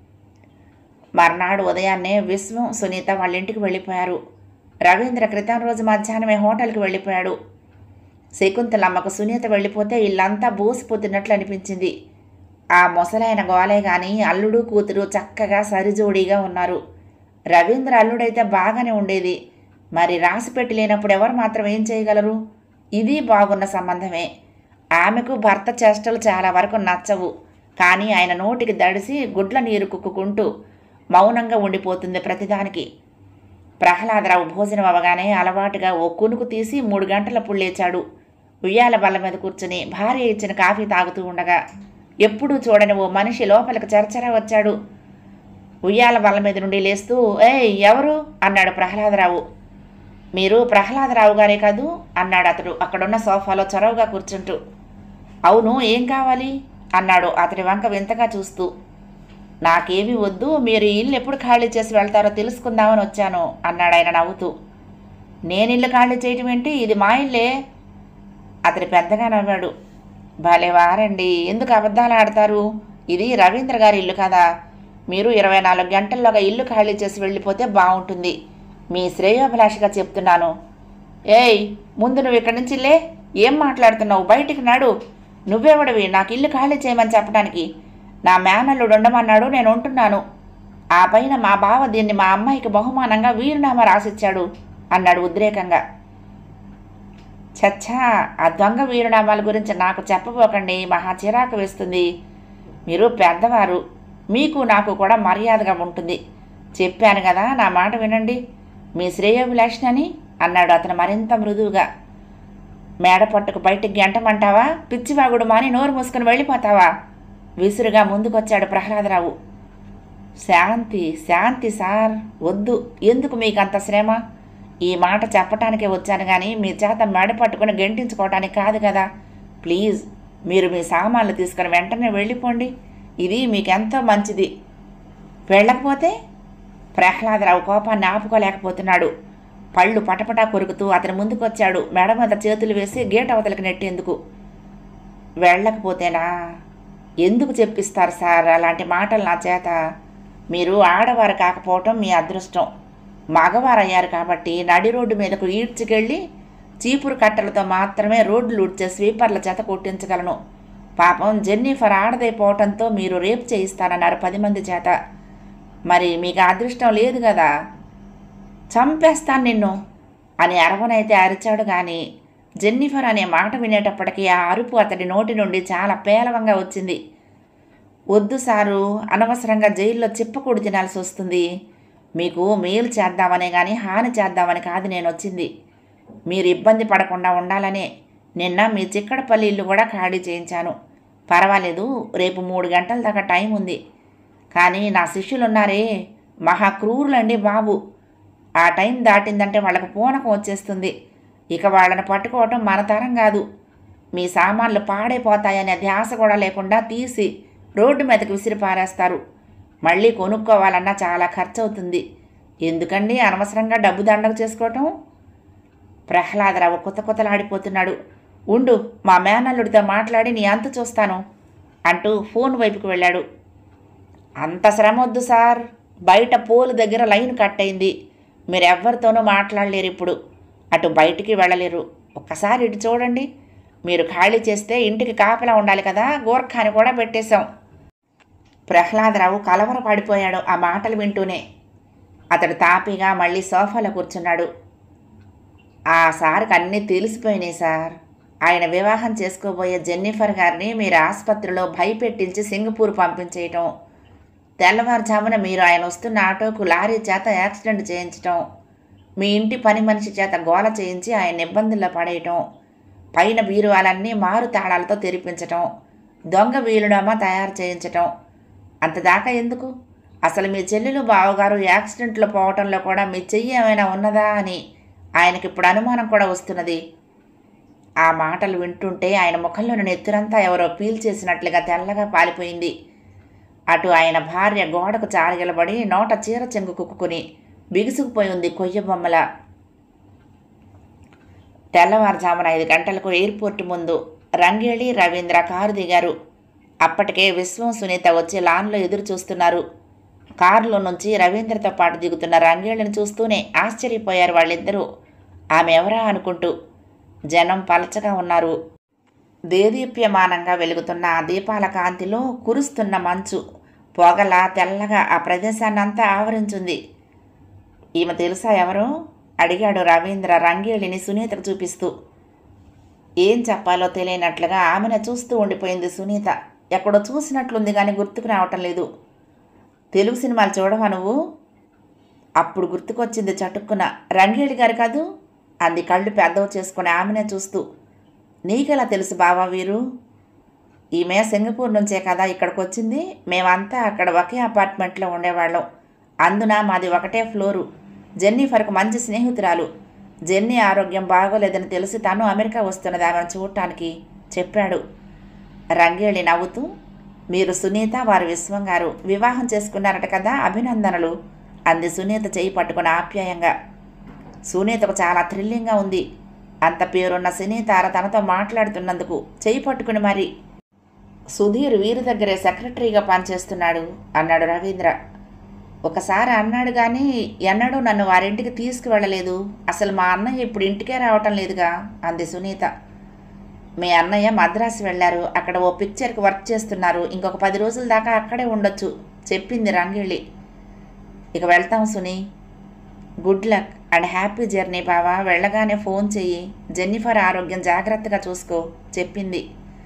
మర్నాడు ఉదయాన్నే విశ్వం సునీత వాళ్ళ ఇంటికి వెళ్ళిపోయారు రవీంద్ర క్రితం రోజు మధ్యాహ్నమే హోటల్కి వెళ్ళిపోయాడు శకుంతలమ్మకు సునీత వెళ్ళిపోతే ఇల్లంతా బూసిపోతున్నట్లు అనిపించింది ఆ ముసలైన గోలే గాని అల్లుడు కూతురు చక్కగా సరిజోడీగా ఉన్నారు రవీంద్ర అల్లుడైతే బాగానే ఉండేది మరి రాసిపెట్టి లేనప్పుడు ఎవరు మాత్రం ఏం చేయగలరు ఇది బాగున్న సంబంధమే ఆమెకు భర్త చేష్టలు చాలా వరకు నచ్చవు కానీ ఆయన నోటికి దడిసి గుడ్ల నీరు కుక్కుకుంటూ మౌనంగా ఉండిపోతుంది ప్రతిదానికి ప్రహ్లాదరావు భోజనం అవగానే అలవాటుగా ఓ కునుకు తీసి మూడు గంటలప్పుడు లేచాడు ఉయ్యాల బల్ల మీద కూర్చుని భార్య ఇచ్చిన కాఫీ తాగుతూ ఉండగా ఎప్పుడూ చూడని ఓ మనిషి లోపలికి చరచరా వచ్చాడు ఉయ్యాల బల్ల మీద నుండి లేస్తూ ఏయ్ ఎవరు అన్నాడు ప్రహ్లాదరావు మీరు ప్రహ్లాదరావు గారే కాదు అన్నాడు అతడు అక్కడున్న సోఫాలో చొరవగా కూర్చుంటూ అవును ఏం కావాలి అన్నాడు అతడి వంక వింతగా చూస్తూ నాకేమీ వద్దు మీరు ఈ ఇల్లు ఎప్పుడు ఖాళీ చేసి వెళ్తారో తెలుసుకుందామని వచ్చాను అన్నాడు ఆయన నవ్వుతూ నేను ఇల్లు ఖాళీ చేయటం ఏంటి ఇది మా ఇల్లే అతడు పెద్దగా నవ్వాడు భలే వారండి ఎందుకు అబద్ధాలు ఆడతారు ఇది రవీంద్ర గారి ఇల్లు కదా మీరు ఇరవై నాలుగు గంటల్లోగా ఇల్లు ఖాళీ చేసి వెళ్ళిపోతే బాగుంటుంది మీ శ్రేయోభిలాషిగా చెప్తున్నాను ఏయ్ ముందు నువ్వు ఇక్కడి నుంచి లే ఏం మాట్లాడుతున్నావు బయటికి నాడు నువ్వెవడివి నాకు ఇల్లు ఖాళీ చేయమని చెప్పడానికి నా మేనల్లుడు ఉండమన్నాడు నేను ఉంటున్నాను ఆ పైన మా బావ దీన్ని మా అమ్మాయికి బహుమానంగా వీరునామా రాసిచ్చాడు అన్నాడు ఉద్రేకంగా చచ్చా ఆ దొంగ వీరునామాల గురించి నాకు చెప్పబోకండి మహా చిరాకు వేస్తుంది మీరు పెద్దవారు మీకు నాకు కూడా మర్యాదగా ఉంటుంది చెప్పాను కదా నా మాట వినండి మీ శ్రేయోభిలాషిని అన్నాడు అతను మరింత మృదువుగా మేడ పట్టుకు బయటికి గంటమంటావా పిచ్చివాగుడు మాని నోరు మూసుకుని వెళ్ళిపోతావా విసురుగా ముందుకొచ్చాడు ప్రహ్లాదరావు శాంతి శాంతి సార్ వద్దు ఎందుకు మీకు అంత శ్రమ ఈ మాట చెప్పటానికే వచ్చాను కానీ మీ చేత మెడ పట్టుకుని గెంటించుకోవటానికి కాదు కదా ప్లీజ్ మీరు మీ సామాన్లు తీసుకుని వెంటనే వెళ్ళిపోండి ఇది మీకెంతో మంచిది వెళ్ళకపోతే ప్రహ్లాదరావు కోపాన్ని ఆపుకోలేకపోతున్నాడు పళ్ళు పటపటా కొరుకుతూ అతని ముందుకొచ్చాడు మెడ మీద చేతులు వేసి గేట్ అవతలకి నెట్టేందుకు వెళ్ళకపోతేనా ఎందుకు చెప్పిస్తారు సార్ అలాంటి మాటలు నా చేత మీరు ఆడవారు కాకపోవటం మీ అదృష్టం మగవారయ్యారు కాబట్టి నడి రోడ్డు మీదకు ఈడ్చుకెళ్ళి చీపురు కట్టలతో మాత్రమే రోడ్లు ఊడ్చే స్వీపర్ల చేత కొట్టించగలను పాపం జెన్నిఫర్ ఆడదైపోవటంతో మీరు రేపు చేయిస్తానన్నారు పది మంది చేత మరి మీకు ఆ అదృష్టం లేదు కదా చంపేస్తాను నిన్ను అని అరవనైతే అరిచాడు కానీ జెన్నిఫర్ అనే మాట వినేటప్పటికీ ఆ అరుపు అతడి నోటి నుండి చాలా పేలవంగా వచ్చింది వద్దు సారు అనవసరంగా జైల్లో చిప్పకూడు తినాల్సి వస్తుంది మీకు మేలు చేద్దామనే కానీ హాని చేద్దామని కాదు నేను వచ్చింది మీరు ఇబ్బంది పడకుండా ఉండాలనే నిన్న మీ చిక్కడపల్లి ఇల్లు కూడా ఖాళీ చేయించాను పర్వాలేదు రేపు మూడు గంటల దాకా టైం ఉంది కానీ నా శిష్యులు ఉన్నారే మహా క్రూరులండి బాబు ఆ టైం దాటిందంటే వాళ్ళకు పూనకం వచ్చేస్తుంది ఇక వాళ్ళని పట్టుకోవటం మన తరం కాదు మీ సామాన్లు పాడైపోతాయనే ధ్యాస కూడా లేకుండా తీసి రోడ్డు మీదకి విసిరి పారేస్తారు మళ్ళీ కొనుక్కోవాలన్నా చాలా ఖర్చు అవుతుంది ఎందుకండి అనవసరంగా డబ్బు దండగ చేసుకోవటం ప్రహ్లాదరావు కొత్త కొత్తలాడిపోతున్నాడు ఉండు మా మేనల్లుడితో మాట్లాడి నీ అంత చూస్తాను అంటూ ఫోన్ వైపుకు వెళ్ళాడు అంత శ్రమ వద్దు సార్ బయట పోలు దగ్గర లైన్ కట్ అయింది మీరు ఎవరితోనూ మాట్లాడలేరు ఇప్పుడు అటు బయటికి వెళ్ళలేరు ఒక్కసారి ఇటు చూడండి మీరు ఖాళీ చేస్తే ఇంటికి కాపలా ఉండాలి కదా గోర్ఖాని కూడా పెట్టేశాం ప్రహ్లాదరావు కలవర పడిపోయాడు ఆ మాటలు వింటూనే అతడు తాపీగా మళ్ళీ సోఫాలో కూర్చున్నాడు ఆ సార్కి అన్నీ తెలిసిపోయినాయి సార్ ఆయన వివాహం చేసుకోబోయే జెన్నిఫర్ గారిని మీరు ఆసుపత్రిలో భయపెట్టించి సింగపూర్ పంపించేయటం తెల్లవారుజామున మీరు ఆయన వస్తున్న ఆటోకు లారీ చేత యాక్సిడెంట్ చేయించటం మీ ఇంటి పని మనిషి చేత గోల చేయించి ఆయన ఇబ్బందుల్లో పడేయటం పైన బీరువాలన్నీ మారు తాళాలతో తెరిపించటం దొంగ వీలునామా తయారు చేయించటం అంతదాకా ఎందుకు అసలు మీ చెల్లెలు బావగారు యాక్సిడెంట్లో పోవటంలో కూడా మీ చెయ్యి ఏమైనా ఉన్నదా అని ఆయనకి ఇప్పుడు అనుమానం కూడా వస్తున్నది ఆ మాటలు వింటుంటే ఆయన ముఖంలోని నెత్తురంతా ఎవరో పీల్చేసినట్లుగా తెల్లగా పాలిపోయింది అటు ఆయన భార్య గోడకు చారగిలబడి నోట చీర చెంగు కుక్కుని బిగుసుకుపోయి ఉంది కొయ్య బొమ్మల తెల్లవారుజామున ఐదు గంటలకు ఎయిర్పోర్ట్ ముందు రంగేళి రవీంద్ర కారు దిగారు అప్పటికే విశ్వం సునీత వచ్చి లాన్లో ఎదురు చూస్తున్నారు కారులో నుంచి రవీంద్రతో పాటు దిగుతున్న రంగేళిని చూస్తూనే ఆశ్చర్యపోయారు వాళ్ళిద్దరూ ఆమె ఎవరా అనుకుంటూ జనం పలచగా ఉన్నారు దేదీప్యమానంగా వెలుగుతున్న ఆ దీపాల కాంతిలో కురుస్తున్న మంచు పొగల తెల్లగా ఆ ప్రదేశాన్నంతా ఆవరించింది ఈమె తెలుసా ఎవరో అడిగాడు రవీంద్ర రంగేళిని సునీతకు చూపిస్తూ ఏం చెప్పాలో తెలియనట్లుగా ఆమెను చూస్తూ ఉండిపోయింది సునీత ఎక్కడో చూసినట్లుంది కానీ గుర్తుకు రావటం లేదు తెలుగు సినిమాలు చూడవా నువ్వు అప్పుడు గుర్తుకొచ్చింది చటుక్కున రంగేళి గారు కాదు అంది కళ్ళు పెద్దవి చేసుకుని ఆమెనే చూస్తూ నీకెలా తెలుసు బావా వీరు ఈమె సింగపూర్ నుంచే కదా ఇక్కడికి వచ్చింది మేమంతా అక్కడ ఒకే అపార్ట్మెంట్లో ఉండేవాళ్ళం అందున మాది ఒకటే ఫ్లోరు జెన్నిఫర్కు మంచి స్నేహితురాలు జెన్నీ ఆరోగ్యం బాగోలేదని తెలిసి తను అమెరికా వస్తున్నది ఆమెను చూడటానికి చెప్పాడు రంగేళి నవ్వుతూ మీరు సునీత వారి విశ్వం గారు వివాహం చేసుకున్నారట కదా అభినందనలు అంది సునీత చేయి పట్టుకుని ఆప్యాయంగా సునీతకు చాలా థ్రిల్లింగ్గా ఉంది అంత పేరున్న సునీతార తనతో మాట్లాడుతున్నందుకు చేయి పట్టుకుని మరి సుధీర్ వీరి దగ్గరే సెక్రటరీగా పనిచేస్తున్నాడు అన్నాడు రవీంద్ర ఒకసారి అన్నాడు కానీ ఎన్నడూ నన్ను వారింటికి తీసుకువెళ్ళలేదు అసలు మా అన్నయ్య ఇప్పుడు ఇంటికే రావటం లేదుగా అంది సునీత మీ అన్నయ్య మద్రాసు వెళ్ళారు అక్కడ ఓ పిక్చర్కి వర్క్ చేస్తున్నారు ఇంకొక పది రోజుల దాకా అక్కడే ఉండొచ్చు చెప్పింది రంగిళ్ళి ఇక వెళ్తాం Suni good luck and happy journey బావా వెళ్ళగానే ఫోన్ చెయ్యి జెన్నిఫర్ ఆరోగ్యం జాగ్రత్తగా చూసుకో చెప్పింది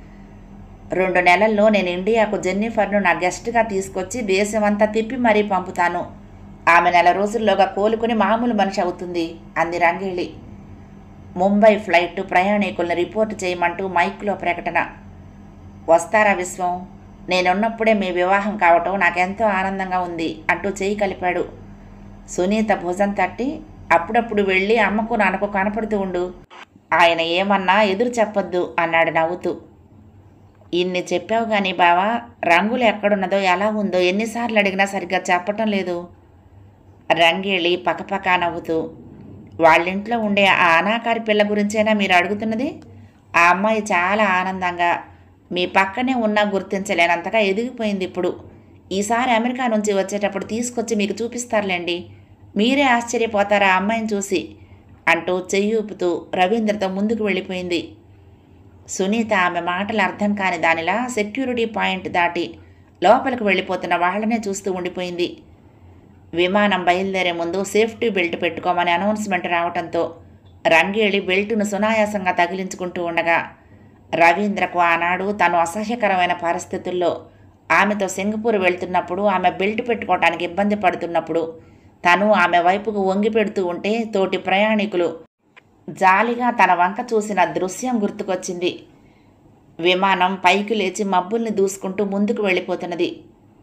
రెండు నెలల్లో నేను ఇండియాకు జెన్నిఫర్ను నా గెస్ట్గా తీసుకొచ్చి దేశమంతా తిప్పి మరీ పంపుతాను ఆమె నెల రోజుల్లోగా కోలుకుని మామూలు మనిషి అవుతుంది అంది రంగేళి ముంబై ఫ్లైట్ ప్రయాణికులను రిపోర్ట్ చేయమంటూ మైక్లో ప్రకటన వస్తారా విశ్వం నేనున్నప్పుడే మీ వివాహం కావటం నాకెంతో ఆనందంగా ఉంది అంటూ చేయి కలిపాడు సునీత భుజం తట్టి అప్పుడప్పుడు వెళ్ళి అమ్మకు నాన్నకు కనపడుతూ ఉండు ఆయన ఏమన్నా ఎదురు చెప్పొద్దు అన్నాడు నవ్వుతూ ఇన్ని చెప్పావు కానీ బావా రంగులు ఎక్కడున్నదో ఎలా ఉందో ఎన్నిసార్లు అడిగినా సరిగ్గా చెప్పటం లేదు రంగేళి పకపకా నవ్వుతూ వాళ్ళింట్లో ఉండే ఆ అనాకారి పిల్ల గురించేనా మీరు అడుగుతున్నది ఆ అమ్మాయి చాలా ఆనందంగా మీ పక్కనే ఉన్నా గుర్తించలేనంతగా ఎదిగిపోయింది ఇప్పుడు ఈసారి అమెరికా నుంచి వచ్చేటప్పుడు తీసుకొచ్చి మీకు చూపిస్తారులేండి మీరే ఆశ్చర్యపోతారా ఆ అమ్మాయిని చూసి అంటూ చెయ్యి ఊపుతూ రవీంద్రతో ముందుకు వెళ్ళిపోయింది సునీత ఆమె మాటలు అర్థం కాని దానిలా సెక్యూరిటీ పాయింట్ దాటి లోపలికి వెళ్ళిపోతున్న వాళ్ళనే చూస్తూ ఉండిపోయింది విమానం బయలుదేరే ముందు సేఫ్టీ బెల్ట్ పెట్టుకోమని అనౌన్స్మెంట్ రావడంతో రంగేళి బెల్టును సునాయాసంగా తగిలించుకుంటూ ఉండగా రవీంద్రకు ఆనాడు తను అసహ్యకరమైన పరిస్థితుల్లో ఆమెతో సింగపూర్ వెళ్తున్నప్పుడు ఆమె బెల్ట్ పెట్టుకోవడానికి ఇబ్బంది పడుతున్నప్పుడు తను ఆమె వైపుకు వంగి పెడుతూ ఉంటే తోటి ప్రయాణికులు జాలిగా తన వంక చూసిన దృశ్యం గుర్తుకొచ్చింది విమానం పైకి లేచి మబ్బుల్ని దూసుకుంటూ ముందుకు వెళ్ళిపోతున్నది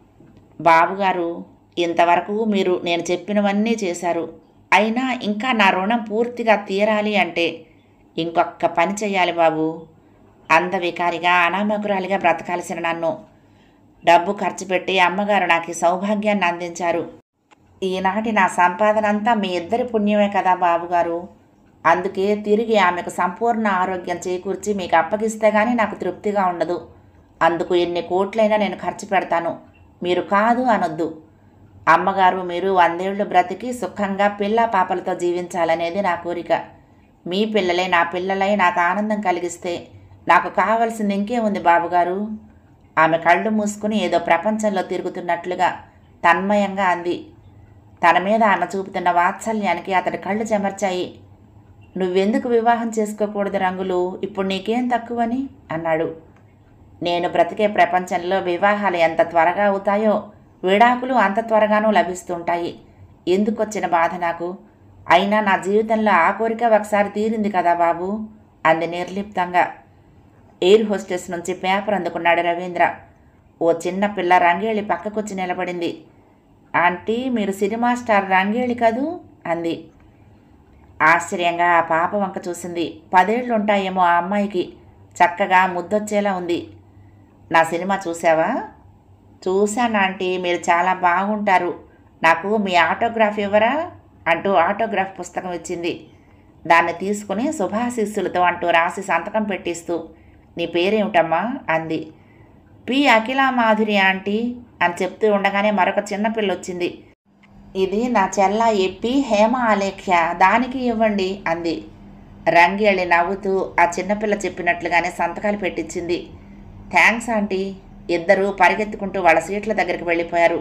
బాబుగారు ఇంతవరకు మీరు నేను చెప్పినవన్నీ చేశారు అయినా ఇంకా నా రుణం పూర్తిగా తీరాలి అంటే ఇంకొక పని చెయ్యాలి బాబు అందవికారిగా అనామకురాలిగా బ్రతకాల్సిన నన్ను డబ్బు ఖర్చు పెట్టి అమ్మగారు నాకు ఈ సౌభాగ్యాన్ని అందించారు ఈనాటి నా సంపాదన అంతా మీ ఇద్దరి పుణ్యమే కదా బాబుగారు అందుకే తిరిగి ఆమెకు సంపూర్ణ ఆరోగ్యం చేకూర్చి మీకు అప్పగిస్తే కానీ నాకు తృప్తిగా ఉండదు అందుకు ఎన్ని కోట్లైనా నేను ఖర్చు పెడతాను మీరు కాదు అనొద్దు అమ్మగారు మీరు వందేళ్లు బ్రతికి సుఖంగా పిల్ల పాపలతో జీవించాలనేది నా కోరిక మీ పిల్లలే నా పిల్లలై నాకు ఆనందం కలిగిస్తే నాకు కావలసింది ఇంకే ఉంది బాబుగారు ఆమె కళ్ళు మూసుకుని ఏదో ప్రపంచంలో తిరుగుతున్నట్లుగా తన్మయంగా అంది తన మీద ఆమె చూపుతున్న వాత్సల్యానికి అతడి కళ్ళు చెమర్చాయి నువ్వెందుకు వివాహం చేసుకోకూడదు రంగులు ఇప్పుడు నీకేం తక్కువని అన్నాడు నేను బ్రతికే ప్రపంచంలో వివాహాలు ఎంత త్వరగా అవుతాయో విడాకులు అంత త్వరగానూ లభిస్తుంటాయి ఎందుకొచ్చిన బాధ నాకు అయినా నా జీవితంలో ఆ కోరిక ఒకసారి తీరింది కదా బాబు అంది నిర్లిప్తంగా ఎయిర్ హోస్టెస్ నుంచి పేపర్ అందుకున్నాడు రవీంద్ర ఓ చిన్న పిల్ల రంగేళి పక్కకొచ్చి నిలబడింది ఆంటీ మీరు సినిమా స్టార్ రంగేళి కదూ అంది ఆశ్చర్యంగా ఆ పాప వంక చూసింది పదేళ్ళు ఉంటాయేమో ఆ అమ్మాయికి చక్కగా ముద్దొచ్చేలా ఉంది నా సినిమా చూసావా చూశాను ఆంటీ మీరు చాలా బాగుంటారు నాకు మీ ఆటోగ్రాఫ్ ఇవ్వరా అంటూ ఆటోగ్రాఫ్ పుస్తకం ఇచ్చింది దాన్ని తీసుకుని శుభాశిస్సులతో అంటూ రాసి సంతకం పెట్టిస్తూ నీ పేరేమిటమ్మా అంది పి అఖిలా మాధురి ఆంటీ అని చెప్తూ ఉండగానే మరొక చిన్నపిల్ల వచ్చింది ఇది నా చెల్ల ఎప్పి హేమ ఆలేఖ్య దానికి ఇవ్వండి అంది రంగేళి నవ్వుతూ ఆ చిన్నపిల్ల చెప్పినట్లుగానే సంతకాలు పెట్టించింది థ్యాంక్స్ ఆంటీ ఇద్దరు పరిగెత్తుకుంటూ వాళ్ళ సీట్ల దగ్గరికి వెళ్ళిపోయారు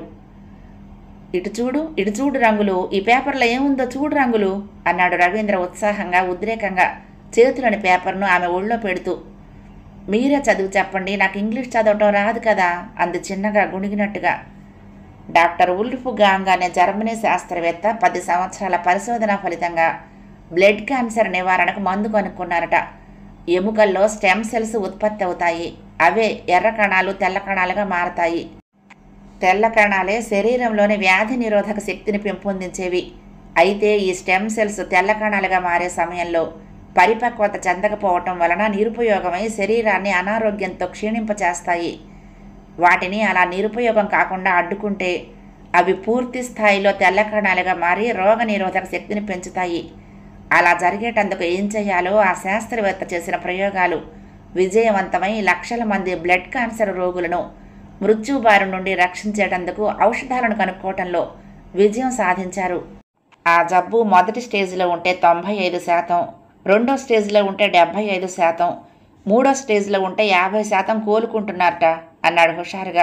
ఇటు చూడు ఇటు చూడు రంగులు ఈ పేపర్లో ఏముందో చూడు రంగులు అన్నాడు రవీంద్ర ఉత్సాహంగా ఉద్రేకంగా చేతిలోని పేపర్ను ఆమె ఒళ్ళో పెడుతూ మీరే చదువు చెప్పండి నాకు ఇంగ్లీష్ చదవటం రాదు కదా అంది చిన్నగా గుణిగినట్టుగా డాక్టర్ ఉల్ఫ్ గాంగ్ అనే జర్మనీ శాస్త్రవేత్త పది సంవత్సరాల పరిశోధన ఫలితంగా బ్లడ్ క్యాన్సర్ నివారణకు మందు కనుక్కున్నారట ఎముకల్లో స్టెమ్ సెల్స్ ఉత్పత్తి అవుతాయి అవే ఎర్ర కణాలు తెల్ల కణాలుగా మారతాయి తెల్ల కణాలే శరీరంలోని వ్యాధి నిరోధక శక్తిని పెంపొందించేవి అయితే ఈ స్టెమ్ సెల్స్ తెల్ల కణాలుగా మారే సమయంలో పరిపక్వత చెందకపోవటం వలన నిరుపయోగమై శరీరాన్ని అనారోగ్యంతో క్షీణింపచేస్తాయి వాటిని అలా నిరుపయోగం కాకుండా అడ్డుకుంటే అవి పూర్తి స్థాయిలో తెల్ల కణాలుగా మారి రోగ నిరోధక శక్తిని పెంచుతాయి అలా జరిగేటందుకు ఏం చేయాలో ఆ శాస్త్రవేత్త చేసిన ప్రయోగాలు విజయవంతమై లక్షల మంది బ్లడ్ క్యాన్సర్ రోగులను మృత్యుబారి నుండి రక్షించేటందుకు ఔషధాలను కనుక్కోవటంలో విజయం సాధించారు ఆ జబ్బు మొదటి స్టేజ్లో ఉంటే తొంభై ఐదు శాతం రెండో స్టేజ్లో ఉంటే డెబ్భై ఐదు శాతం మూడో స్టేజ్లో ఉంటే యాభై శాతం కోలుకుంటున్నారట అన్నాడు హుషారుగా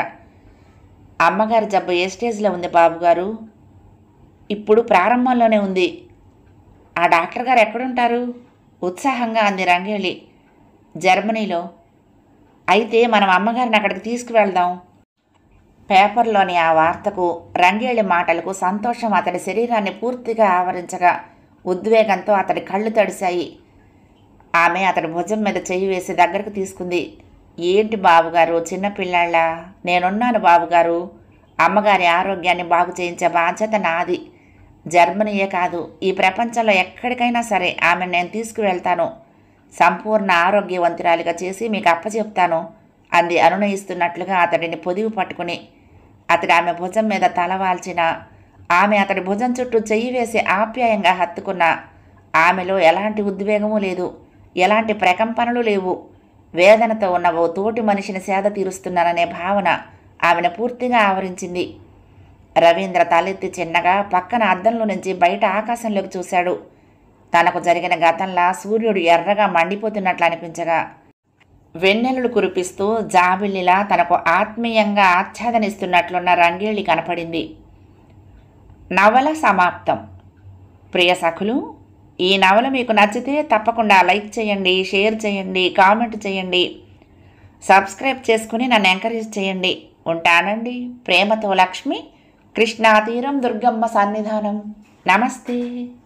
అమ్మగారి జబ్బు ఏ స్టేజ్లో ఉంది బాబుగారు ఇప్పుడు ప్రారంభంలోనే ఉంది ఆ డాక్టర్ గారు ఎక్కడుంటారు ఉత్సాహంగా అంది రంగేళి జర్మనీలో అయితే మనం అమ్మగారిని అక్కడికి తీసుకువెళ్దాం పేపర్లోని ఆ వార్తకు రంగేళి మాటలకు సంతోషం అతడి శరీరాన్ని పూర్తిగా ఆవరించగా ఉద్వేగంతో అతడి కళ్ళు తడిశాయి ఆమె అతడి భుజం మీద చెయ్యి వేసి దగ్గరకు తీసుకుంది ఏంటి బాబుగారు చిన్నపిల్లాళ్ళ నేనున్నాను బాబుగారు అమ్మగారి ఆరోగ్యాన్ని బాగు చేయించే బాధ్యత నాది జర్మనీయే కాదు ఈ ప్రపంచంలో ఎక్కడికైనా సరే ఆమెను నేను తీసుకువెళ్తాను సంపూర్ణ ఆరోగ్యవంతురాలిగా చేసి మీకు అప్పచెప్తాను అంది అనునయిస్తున్నట్లుగా అతడిని పొదివి పట్టుకుని అతడు ఆమె భుజం మీద తలవాల్చిన ఆమె అతడి భుజం చుట్టూ చెయ్యి వేసి ఆప్యాయంగా హత్తుకున్న ఆమెలో ఎలాంటి ఉద్వేగము లేదు ఎలాంటి ప్రకంపనలు లేవు వేదనతో ఉన్న ఓ తోటి మనిషిని సేద తీరుస్తున్నాననే భావన ఆమెను పూర్తిగా ఆవరించింది రవీంద్ర తలెత్తి చిన్నగా పక్కన అద్దంలో నుంచి బయట ఆకాశంలోకి చూశాడు తనకు జరిగిన గతంలా సూర్యుడు ఎర్రగా మండిపోతున్నట్లు అనిపించగా వెన్నెలలు కురిపిస్తూ జాబిల్లిలా తనకు ఆత్మీయంగా ఆచ్ఛాదనిస్తున్నట్లున్న రంగేళి కనపడింది నవల సమాప్తం ప్రియ సఖులు ఈ నవల మీకు నచ్చితే తప్పకుండా లైక్ చేయండి షేర్ చేయండి కామెంట్ చేయండి సబ్స్క్రైబ్ చేసుకుని నన్ను ఎంకరేజ్ చేయండి ఉంటానండి ప్రేమతో లక్ష్మి కృష్ణా తీరం దుర్గమ్మ సన్నిధానం నమస్తే